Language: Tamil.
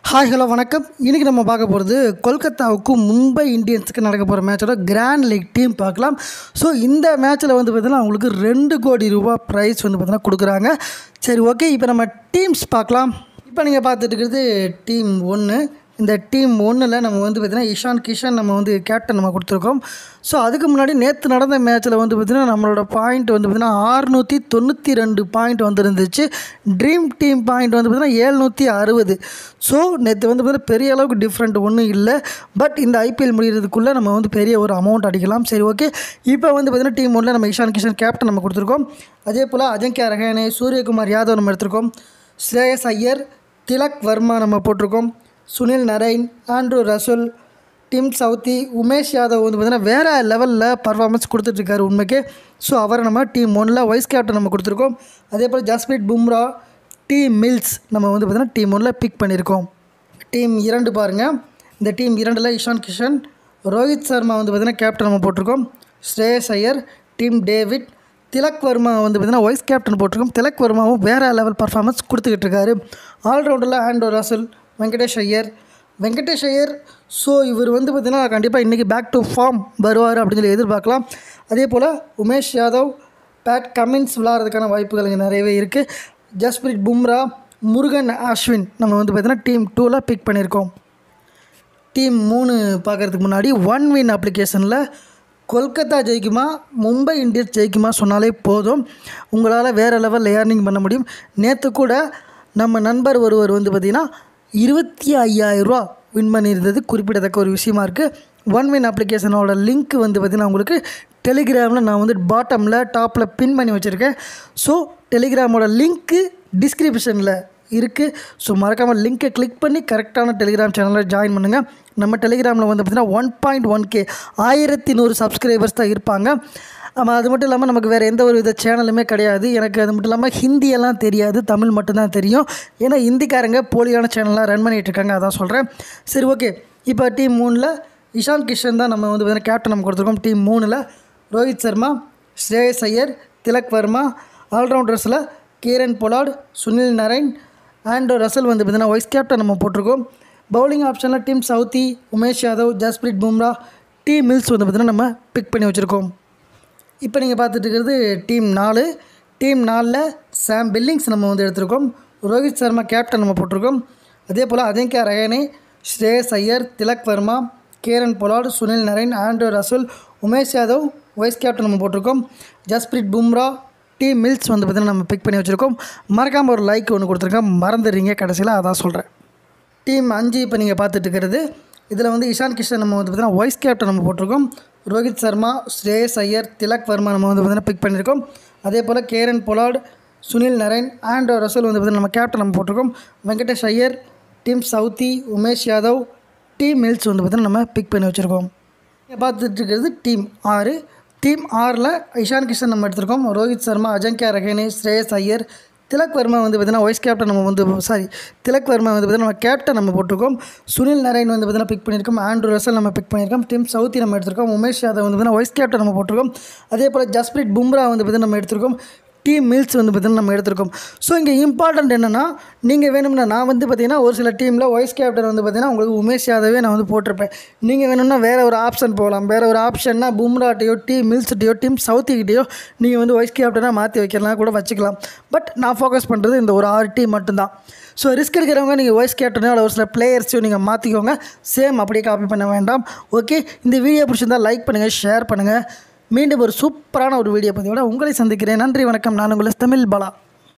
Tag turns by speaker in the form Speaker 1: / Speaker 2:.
Speaker 1: ஹாய் ஹலோ வணக்கம் இன்றைக்கி நம்ம பார்க்க போகிறது கொல்கத்தாவுக்கும் மும்பை இந்தியன்ஸுக்கு நடக்க போகிற மேட்சோட கிராண்ட் லீக் டீம் பார்க்கலாம் ஸோ இந்த மேட்ச்சில் வந்து பார்த்தீங்கன்னா அவங்களுக்கு ரெண்டு கோடி ரூபா ப்ரைஸ் வந்து பார்த்தீங்கன்னா கொடுக்குறாங்க சரி ஓகே இப்போ நம்ம டீம்ஸ் பார்க்கலாம் இப்போ நீங்கள் பார்த்துட்டு இருக்கிறது டீம் ஒன்று இந்த டீம் ஒன்றில் நம்ம வந்து பார்த்திங்கன்னா இஷான் கிஷன் நம்ம வந்து கேப்டன் நம்ம கொடுத்துருக்கோம் ஸோ அதுக்கு முன்னாடி நேற்று நடந்த மேட்ச்சில் வந்து பார்த்திங்கன்னா நம்மளோட பாயிண்ட் வந்து பார்த்திங்கன்னா ஆறுநூற்றி தொண்ணூற்றி ரெண்டு பாயிண்ட் வந்துருந்துச்சு ட்ரீம் டீம் பாயிண்ட் வந்து பார்த்திங்கன்னா ஏழ்நூற்றி அறுபது ஸோ நேற்று வந்து பார்த்திங்கன்னா பெரிய அளவுக்கு டிஃப்ரெண்ட் ஒன்றும் இல்லை பட் இந்த ஐபிஎல் முடிகிறதுக்குள்ளே நம்ம வந்து பெரிய ஒரு அமௌண்ட் அடிக்கலாம் சரி ஓகே இப்போ வந்து பார்த்திங்கன்னா டீம் ஒன்றில் நம்ம இஷான் கிஷன் கேப்டன் நம்ம கொடுத்துருக்கோம் அதே போல் அஜங்கியா ரஹானே சூரியகுமார் யாதவ் நம்ம எடுத்திருக்கோம் ஸ்ரேயஸ் ஐயர் திலக் வர்மா நம்ம போட்டிருக்கோம் Sunil Narine Andrew Russell Tim Southee Umesh Yadav வந்து பார்த்திங்கன்னா வேறு லெவலில் பர்ஃபார்மன்ஸ் கொடுத்துட்ருக்காரு உண்மைக்கு ஸோ அவரை நம்ம டீம் ஒன்றில் வைஸ் கேப்டன் நம்ம கொடுத்துருக்கோம் அதே போல் ஜஸ்பிரீத் பும்ரா டீம் மில்ஸ் நம்ம வந்து பார்த்திங்கன்னா டீம் ஒன்றில் பிக் பண்ணியிருக்கோம் டீம் இரண்டு பாருங்கள் இந்த டீம் இரண்டில் இஷான் கிஷன் ரோஹித் சர்மா வந்து பார்த்திங்கன்னா கேப்டன் நம்ம போட்டிருக்கோம் ஸ்ரேயஸ் ஐயர் டீம் டேவிட் திலக் வர்மா வந்து பார்த்திங்கன்னா வைஸ் கேப்டன் போட்டிருக்கோம் திலக் வர்மாவும் வேறு லெவல் பர்ஃபார்மன்ஸ் கொடுத்துக்கிட்டு இருக்காரு ஆல்ரவுண்டரில் Andre Russell Venkatesh Iyer Venkatesh Iyer so இவர் வந்து பார்த்திங்கன்னா கண்டிப்பாக இன்றைக்கி பேக் டு ஃபார்ம் வருவார் அப்படின்னு சொல்லி எதிர்பார்க்கலாம் அதே போல் உமேஷ் யாதவ் பேட் கமின்ஸ் விளாட்றதுக்கான வாய்ப்புகள் இங்கே நிறையவே இருக்குது ஜஸ்பிரீத் பும்ரா முருகன் அஸ்வின் நம்ம வந்து பார்த்திங்கன்னா டீம் டூவில் பிக் பண்ணியிருக்கோம் டீம் மூணு பார்க்குறதுக்கு முன்னாடி ஒன் வின் அப்ளிகேஷனில் கொல்கத்தா ஜெயிக்குமா மும்பை இந்தியன்ஸ் ஜெயிக்குமா சொன்னாலே போதும் உங்களால் வேறு லெவலில் ஏர்னிங் பண்ண முடியும் நேற்று கூட நம்ம நண்பர் ஒருவர் வந்து பார்த்திங்கன்னா இருபத்தி ஐயாயிரரூவா வின் பண்ணியிருந்தது குறிப்பிடத்தக்க ஒரு விஷயமா இருக்குது ஒன் வின் அப்ளிகேஷனோட லிங்க் வந்து பார்த்திங்கன்னா உங்களுக்கு டெலிகிராமில் நான் வந்து பாட்டமில் டாப்பில் பின் பண்ணி வச்சுருக்கேன் ஸோ டெலிகிராமோட லிங்க்கு டிஸ்கிரிப்ஷனில் இருக்குது ஸோ மறக்காமல் லிங்க்கை கிளிக் பண்ணி கரெக்டான டெலிகிராம் சேனலில் ஜாயின் பண்ணுங்கள் நம்ம டெலிகிராமில் வந்து பார்த்திங்கன்னா ஒன் பாயிண்ட் ஒன் கே ஆயிரத்தி நூறு சப்ஸ்கிரைபர்ஸ் தான் இருப்பாங்க ஆமாம் அது மட்டும் இல்லாமல் நமக்கு வேறு எந்த ஒரு வித சேனலுமே கிடையாது எனக்கு அது மட்டும் இல்லாமல் ஹிந்தியெல்லாம் தெரியாது தமிழ் மட்டும்தான் தெரியும் ஏன்னா ஹிந்திக்காரங்க போலியான சேனலாக ரன் பண்ணிகிட்டு இருக்காங்க அதான் சொல்கிறேன் சரி ஓகே இப்போ டீம் மூணில் இஷான் கிஷன் தான் நம்ம வந்து பார்த்திங்கன்னா கேப்டன் நம்ம கொடுத்துருக்கோம் டீம் மூணில் ரோஹித் சர்மா ஸ்ரேயஸ் ஐயர் திலக் வர்மா ஆல்ரவுண்டர்ஸில் Kieron Pollard Sunil Narine and Russell வந்து பார்த்திங்கன்னா வைஸ் கேப்டன் நம்ம போட்டிருக்கோம் பவுலிங் ஆப்ஷனில் Tim Southee Umesh Yadav Jasprit Bumrah Tymal Mills வந்து பார்த்திங்கன்னா நம்ம பிக் பண்ணி வச்சுருக்கோம் இப்போ நீங்கள் பார்த்துட்டு இருக்கிறது டீம் நாலு டீம் நாலில் சாம் பில்லிங்ஸ் நம்ம வந்து எடுத்திருக்கோம் ரோஹித் சர்மா கேப்டன் நம்ம போட்டிருக்கோம் அதே போல் Ajinkya Rahane Shreyas Iyer Tilak Varma Kieron Pollard Sunil Narine Andre Russell Umesh Yadav vice captain நம்ம போட்டிருக்கோம் ஜஸ்பிரீத் பும்ரா டீம் மில்ஸ் வந்து பார்த்திங்கன்னா நம்ம பிக் பண்ணி வச்சுருக்கோம் மறக்காமல் ஒரு லைக் ஒன்று கொடுத்துருக்கேன் மறந்துடுறீங்க கடைசியில் அதான் சொல்கிறேன் டீம் அஞ்சு இப்போ நீங்கள் பார்த்துட்டு இருக்கிறது இதில் வந்து இஷான் கிஷன் நம்ம வந்து பார்த்திங்கன்னா வைஸ் கேப்டன் நம்ம போட்டிருக்கோம் ரோஹித் சர்மா ஸ்ரேயஸ் ஐயர் திலக் வர்மா நம்ம வந்து பார்த்திங்கன்னா பிக் பண்ணியிருக்கோம் அதே போல் Kieron Pollard Sunil Narine and Russell வந்து பார்த்திங்கன்னா நம்ம கேப்டன் நம்ம போட்டிருக்கோம் Venkatesh Iyer Tim Southee Umesh Yadav Tymal Mills வந்து பார்த்திங்கன்னா நம்ம பிக் பண்ணி வச்சுருக்கோம் இங்கே பார்த்துட்டு இருக்கிறது டீம் ஆறு டீம் ஆறில் இஷான் கிஷன் நம்ம எடுத்திருக்கோம் ரோஹித் சர்மா அஜங்கியா ரஹேனே ஸ்ரேயஸ் ஐயர் திலக் வர்மா வந்து பார்த்திங்கன்னா வைஸ் கேப்டன் நம்ம வந்து சாரி திலக் வர்மா வந்து பார்த்திங்கன்னா நம்ம கேப்டன் நம்ம போட்டிருக்கோம் சுனில் நரேன் வந்து பார்த்திங்கன்னா பிக் பண்ணியிருக்கோம் ஆண்ட்ரூ ரசல் நம்ம பிக் பண்ணியிருக்கோம் டீம் சவுத்தி நம்ம எடுத்திருக்கோம் உமேஷ் யாதவ் வந்து பார்த்திங்கன்னா வைஸ் கேப்டன் நம்ம போட்டிருக்கோம் அதே போல் ஜஸ்பிரீத் பும்ரா வந்து பார்த்திங்கன்னா நம்ம எடுத்திருக்கோம் டீம் மில்ஸ் வந்து பார்த்திங்கன்னா நம்ம எடுத்திருக்கோம் ஸோ இங்கே இம்பார்ட்டண்ட் என்னென்னா நீங்கள் வேணும்னா நான் வந்து பார்த்திங்கன்னா ஒரு சில டீமில் வைஸ் கேப்டன் வந்து பார்த்திங்கன்னா உங்களுக்கு உமேஷ் யாதவே நான் வந்து போட்டிருப்பேன் நீங்கள் வேணும்னா வேறு ஒரு ஆப்ஷன் போகலாம் வேறு ஒரு ஆப்ஷன்னா பும்ராட்டையோ டீம் மில்ஸ்கிட்டையோ டீம் சவுத்திக்கிட்டேயோ நீங்கள் வந்து வைஸ் கேப்டனாக மாற்றி வைக்கலாம் கூட வச்சுக்கலாம் பட் நான் ஃபோக்கஸ் பண்ணுறது இந்த ஒரு ஆறு டீம் மட்டும்தான் ஸோ ரிஸ்க் எடுக்கிறவங்க நீங்கள் வாய்ஸ் கேப்டனோ இல்லை ஒரு சில பிளேயர்ஸையும் நீங்கள் மாற்றிக்கோங்க சேம் அப்படியே காப்பி பண்ண வேண்டாம் ஓகே இந்த வீடியோ பிடிச்சிருந்தா லைக் பண்ணுங்கள் ஷேர் பண்ணுங்கள் மீண்டும் ஒரு சூப்பரான ஒரு வீடியோ பதிவோட உங்களை சந்திக்கிறேன் நன்றி வணக்கம் நான் உங்களை தமிழ் பாலா